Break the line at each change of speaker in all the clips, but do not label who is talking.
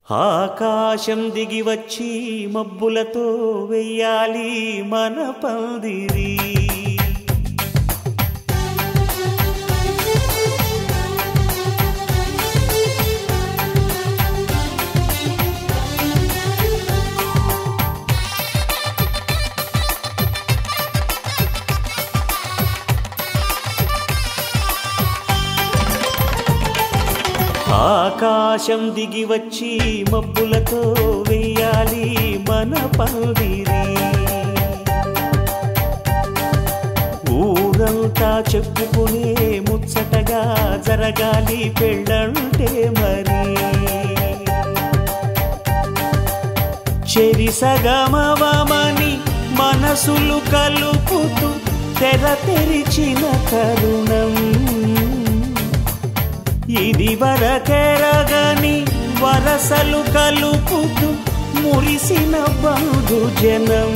ఆకాశం దిగి వచ్చి మబ్బులతో వెయ్యాలి మన పందిరి ఆకాశం దిగి వచ్చి మబ్బులతో వెయ్యాలి మన పందిరి ఊరంతా చెప్పుకునే ముచ్చటగా జరగాలి పెళ్ళంటే మరి చెరిసగమవమని మనసులు కలుపుతూ తెర తెరిచిన తరుణం ఇది వరకెరగని వరసలు కలుపుతూ మురిసిన బంధు జనం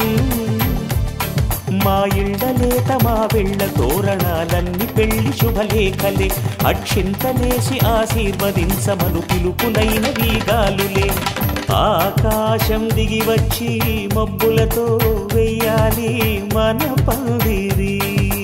మా ఇళ్ళలేత మా వెళ్ళ తోరణాలన్నీ పెళ్లి శుభలేఖలే అక్షింతలేసి ఆశీర్వదించమను పిలుపులైన వీగాలులే ఆకాశం దిగి వచ్చి మబ్బులతో వెయ్యాలి మన పందిరి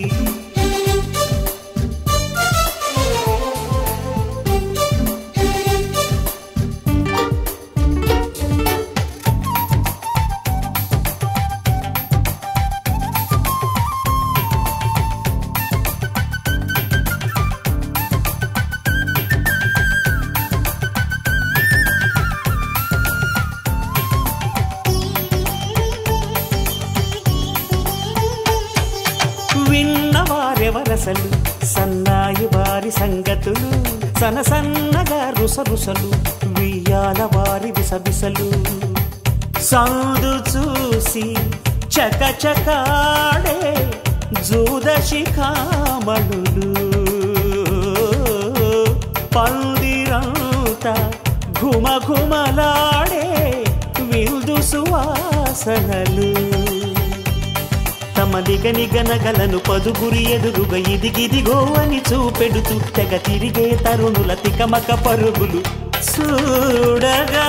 విన్నవారెవరసలు సన్నాయి వారి సంగతులు సనసన్నగా రుసరుసలు వియ్యాల వారి విసబిసలు సందు చూసి చకచకాడే జూదశిఖామణులు పందిరంతా ఘుమఘుమలాడే విందు సువాసనలు తమ నిగనిగనగలను పదుగురి ఎదురుగా ఇదిగిదిగో అని చూపెడుతూ తెగ తిరిగే తరుణుల తికమక పరుగులు చూడగా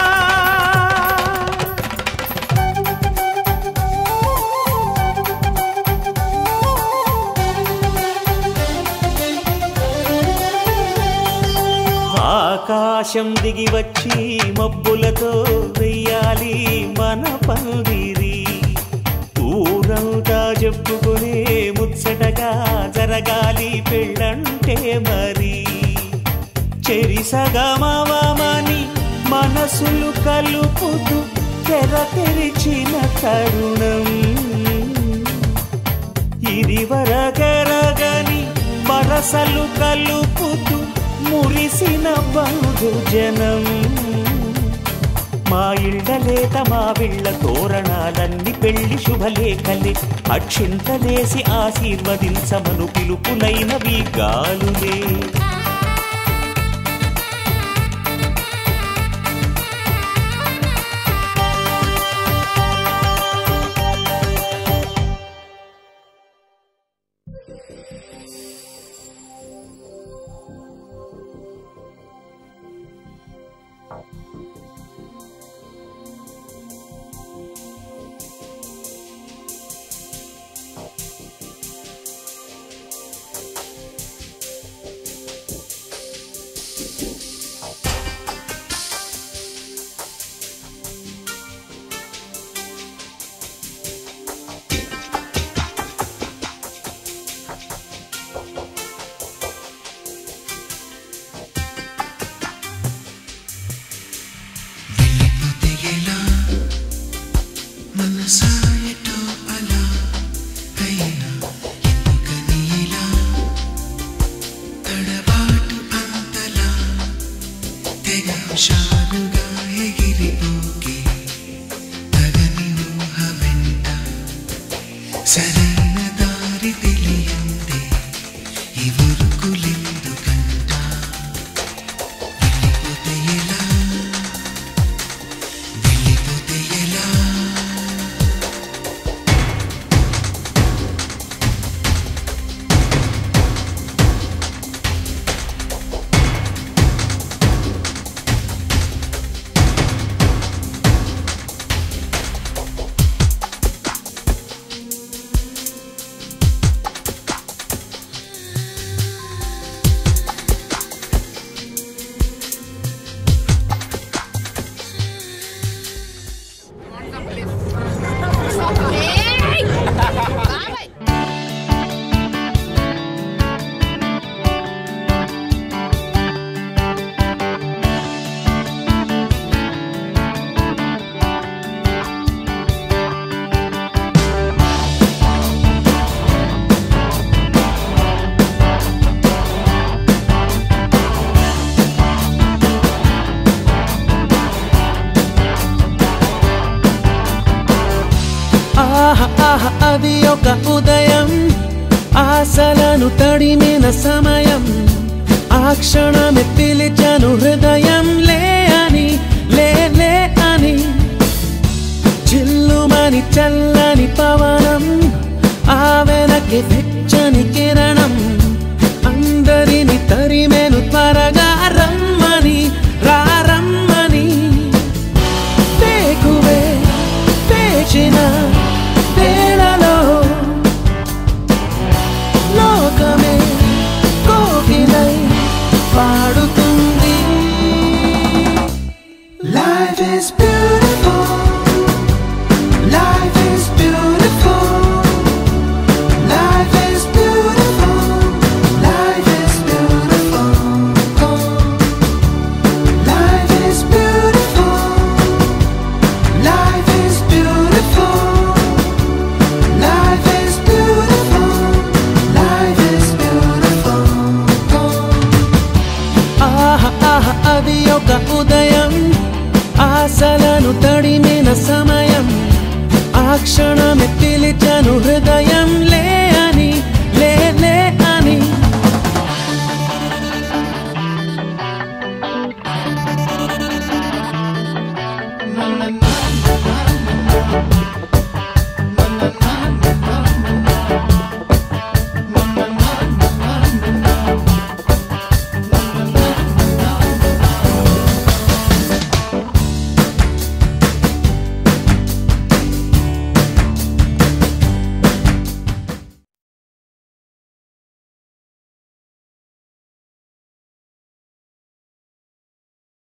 ఆకాశం దిగి వచ్చి మబ్బులతో వెయ్యాలి మన పందిరి ఊరంతా చెప్పుకునే ముచ్చటగా జరగాలి పెళ్ళంటే మరి చెరిసగమవమని మనసులు కలుపుతూ తెర తెరిచిన తరుణం ఇది వరగరగని వరసలు కలుపుతూ మురిసిన బంధు జనం మా ఇళ్ళలేత మా విళ్ళ తోరణాలన్నీ పెళ్లి శుభలేఖలే అక్షింతలేసి ఆశీర్వదించమను పిలుపులైనవి గాలులే
వెళ్ళిపోతేగేలా మనసాయటో అలా అయినా ఎందుకని ఇలా తడబాటు అంతలా తెగ హుషారుగా ఎగిరిపోకే తగని ఊహ వెంట సరైన దారి తెలియందే ఈ ఉరుకులెందుకంట వెళ్ళిపోతే ఎలా వెళ్ళిపోతే ఎలా
ఉదయం ఆశలను తడిమిన సమయం ఆ క్షణమే పిలిచాను హృదయం లే అని లే లే అని చిల్లుమని చల్లని పవనం ఆ వెనక్కి వెచ్చని కిరణం అందరిని తరిమేను త్వరగా రమ్మని రారమ్మని వేకువే పేచిన వేళలో లోకమే కోకిలై పాడుతుంది
Life is beautiful. Life is beautiful. Life is beautiful. Life is beautiful. Life is beautiful. Life is beautiful. Life is beautiful. Life is beautiful.
ఆహ ఆహ అది ఒక ఉదయం ఆశలను తడిమిన సమయం ఆ క్షణమే పిలిచాను హృదయం లే